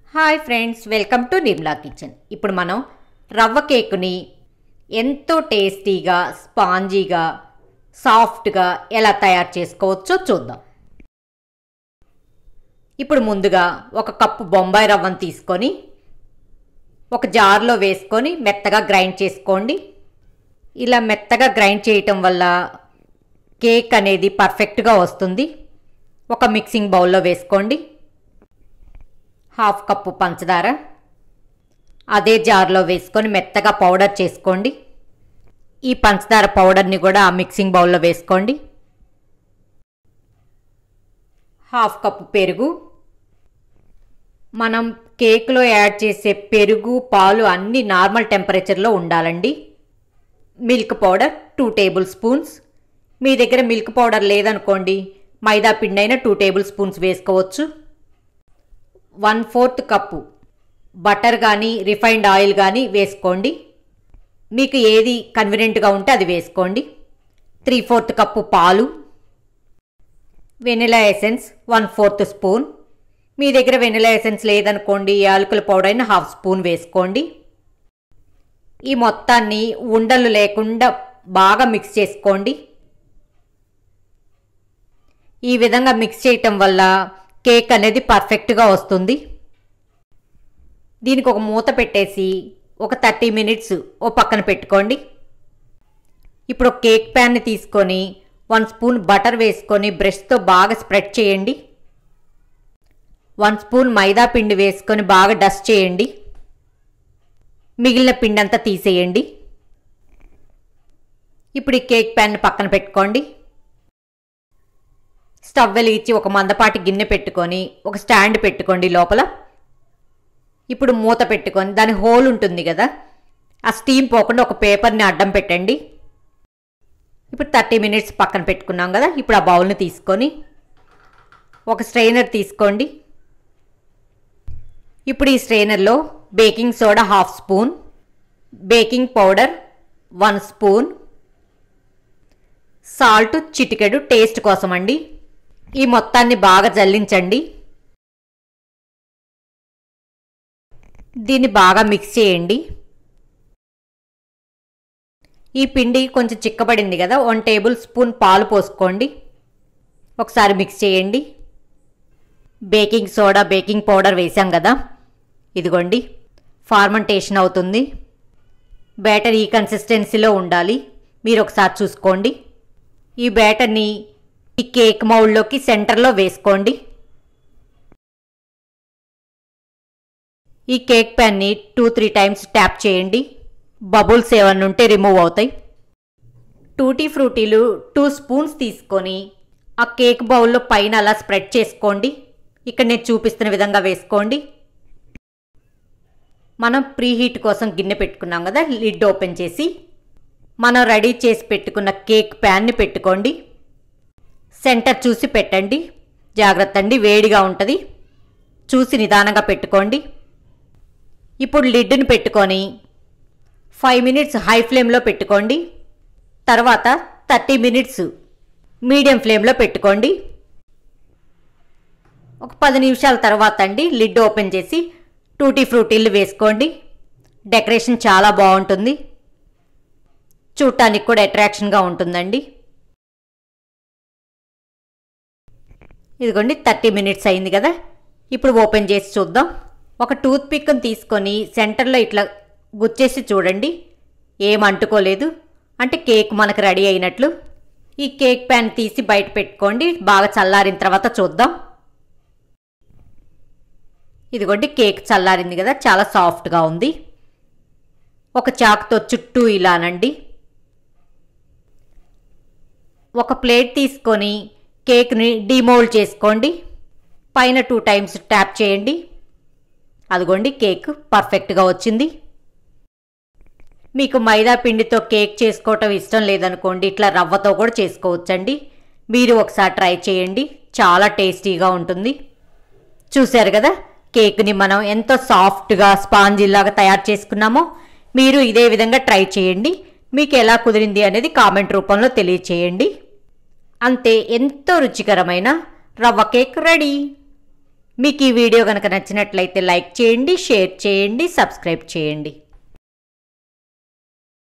hi friends welcome to Nirmala kitchen ఇప్పుడు మనం రవ్వ కేకుని ఎంతో టేస్టీగా స్పాంజీగా సాఫ్ట్గా ఎలా తయారు చేసుకోవచ్చో చూద్దాం ఇప్పుడు ముందుగా ఒక కప్పు బొంబాయి రవ్వను తీసుకొని ఒక జార్లో వేసుకొని మెత్తగా గ్రైండ్ చేసుకోండి ఇలా మెత్తగా గ్రైండ్ చేయటం వల్ల కేక్ అనేది పర్ఫెక్ట్గా వస్తుంది ఒక మిక్సింగ్ బౌల్లో వేసుకోండి హాఫ్ కప్పు పంచదార అదే జార్లో వేసుకొని మెత్తగా పౌడర్ చేసుకోండి ఈ పంచదార పౌడర్ని కూడా ఆ మిక్సింగ్ బౌల్లో వేసుకోండి హాఫ్ కప్పు పెరుగు మనం కేక్లో యాడ్ చేసే పెరుగు పాలు అన్నీ నార్మల్ టెంపరేచర్లో ఉండాలండి milk powder two tablespoons మీ దగ్గర మిల్క్ పౌడర్ లేదనుకోండి మైదా పిండి అయినా టూ టేబుల్ స్పూన్స్ వేసుకోవచ్చు వన్ ఫోర్త్ కప్పు బటర్ కానీ రిఫైన్డ్ ఆయిల్ కానీ వేసుకోండి మీకు ఏది కన్వీనియంట్గా ఉంటే అది వేసుకోండి త్రీ ఫోర్త్ కప్పు పాలు vanilla essence one fourth spoon మీ దగ్గర వెనిలా ఎసెన్స్ లేదనుకోండి యాలకుల పౌడర్ అయినా హాఫ్ స్పూన్ వేసుకోండి ఈ మొత్తాన్ని ఉండలు లేకుండా బాగా మిక్స్ చేసుకోండి ఈ విధంగా మిక్స్ చేయటం వల్ల కేక్ అనేది పర్ఫెక్ట్గా వస్తుంది దీనికి ఒక మూత పెట్టేసి ఒక థర్టీ మినిట్స్ ఓ పక్కన పెట్టుకోండి ఇప్పుడు ఒక కేక్ ప్యాన్ని తీసుకొని వన్ స్పూన్ బటర్ వేసుకొని బ్రష్తో బాగా స్ప్రెడ్ చేయండి వన్ స్పూన్ మైదా పిండి వేసుకొని బాగా డస్ట్ చేయండి మిగిలిన పిండి అంతా తీసేయండి ఇప్పుడు ఈ కేక్ ప్యాన్ పక్కన పెట్టుకోండి స్టవ్ వెలిగించి ఒక మందపాటి గిన్నె పెట్టుకొని ఒక స్టాండ్ పెట్టుకోండి లోపల ఇప్పుడు మూత పెట్టుకొని దాని హోల్ ఉంటుంది కదా ఆ స్టీమ్ పోకుండా ఒక పేపర్ని అడ్డం పెట్టండి ఇప్పుడు థర్టీ మినిట్స్ పక్కన పెట్టుకున్నాం కదా ఇప్పుడు ఆ బౌల్ని తీసుకొని ఒక స్ట్రైనర్ తీసుకోండి ఇప్పుడు ఈ స్ట్రైనర్లో baking soda half spoon baking powder one spoon salt చిటికెడు టేస్ట్ కోసం అండి ఈ మొత్తాన్ని బాగా జల్లించండి దీన్ని బాగా మిక్స్ చేయండి ఈ పిండి కొంచెం చిక్కబడింది కదా వన్ టేబుల్ స్పూన్ పాలు పోసుకోండి ఒకసారి మిక్స్ చేయండి బేకింగ్ సోడా బేకింగ్ పౌడర్ వేసాం కదా ఇదిగోండి ఫార్మెంటేషన్ అవుతుంది బ్యాటర్ ఈ కన్సిస్టెన్సీలో ఉండాలి మీరు ఒకసారి చూసుకోండి ఈ బ్యాటర్ని ఈ కేక్ మౌల్డ్లోకి సెంటర్లో వేసుకోండి ఈ కేక్ ప్యాన్ని టూ త్రీ టైమ్స్ ట్యాప్ చేయండి బబుల్స్ ఏమన్నా ఉంటే రిమూవ్ అవుతాయి టూటీ ఫ్రూటీలు టూ స్పూన్స్ తీసుకొని ఆ కేక్ బౌల్లో పైన అలా స్ప్రెడ్ చేసుకోండి ఇక్కడ నేను చూపిస్తున్న విధంగా వేసుకోండి మనం ప్రీ హీట్ కోసం గిన్నె పెట్టుకున్నాం కదా లిడ్ ఓపెన్ చేసి మనం రెడీ చేసి పెట్టుకున్న కేక్ ప్యాన్ని పెట్టుకోండి సెంటర్ చూసి పెట్టండి జాగ్రత్త అండి వేడిగా ఉంటుంది చూసి నిదానంగా పెట్టుకోండి ఇప్పుడు లిడ్ని పెట్టుకొని ఫైవ్ మినిట్స్ హై ఫ్లేమ్లో పెట్టుకోండి తర్వాత థర్టీ మినిట్స్ మీడియం ఫ్లేమ్లో పెట్టుకోండి ఒక పది నిమిషాల తర్వాత అండి లిడ్ ఓపెన్ చేసి టూటీ ఫ్రూటీలు వేసుకోండి డెకరేషన్ చాలా బాగుంటుంది చూడటానికి కూడా అట్రాక్షన్గా ఉంటుందండి ఇదిగోండి థర్టీ మినిట్స్ అయింది కదా ఇప్పుడు ఓపెన్ చేసి చూద్దాం ఒక టూత్ పిక్ని తీసుకొని సెంటర్లో ఇట్లా గుచ్చేసి చూడండి ఏం అంటుకోలేదు అంటే కేక్ మనకు రెడీ అయినట్లు ఈ కేక్ ప్యాన్ తీసి బయట పెట్టుకోండి బాగా చల్లారిన తర్వాత చూద్దాం ఇదిగోండి కేక్ చల్లారింది కదా చాలా సాఫ్ట్గా ఉంది ఒక చాకుతో చుట్టూ ఇలానండి ఒక ప్లేట్ తీసుకొని కేక్ని డిమోల్డ్ చేసుకోండి పైన టూ టైమ్స్ ట్యాప్ చేయండి అదిగోండి కేక్ పర్ఫెక్ట్గా వచ్చింది మీకు మైదా పిండితో కేక్ చేసుకోవటం ఇష్టం లేదనుకోండి ఇట్లా రవ్వతో కూడా చేసుకోవచ్చండి మీరు ఒకసారి ట్రై చేయండి చాలా టేస్టీగా ఉంటుంది చూశారు కదా కేక్ని మనం ఎంతో సాఫ్ట్గా స్పాంజీలాగా తయారు చేసుకున్నామో మీరు ఇదే విధంగా ట్రై చేయండి మీకు ఎలా కుదిరింది అనేది కామెంట్ రూపంలో తెలియచేయండి అంతే ఎంతో రుచికరమైన రవ్వ కేక్ రెడీ మీకు ఈ వీడియో కనుక నచ్చినట్లయితే లైక్ చేయండి షేర్ చేయండి సబ్స్క్రైబ్ చేయండి